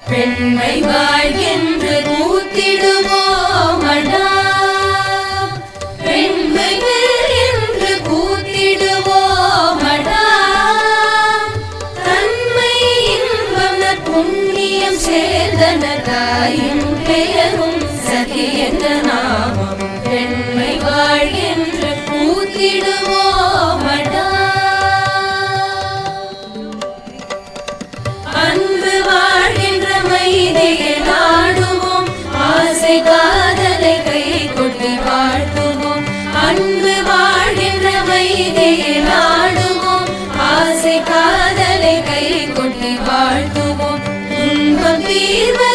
பெண்மை வாழ்கின்று கூத்திடுவோமடா பெண்மை என்று கூத்திடுவோமடா தன்மை இன்பம் புண்ணியம் சேர்ந்தன தாயும் பெயரும் சதி என்ற நாமம் பெண்மை வாழ்கின்று கூத்திடுவோமடா அன்பு வாழ்கின்ற மைதையை நாடுவோம் ஆசை காதலை கை கொட்டி வாழ்த்துவோம் அன்பு வாழ்கின்ற மைதையை நாடுவோம் ஆசை காதலை கை கொட்டி வாழ்த்துவோம் துன்பம் தீர்வை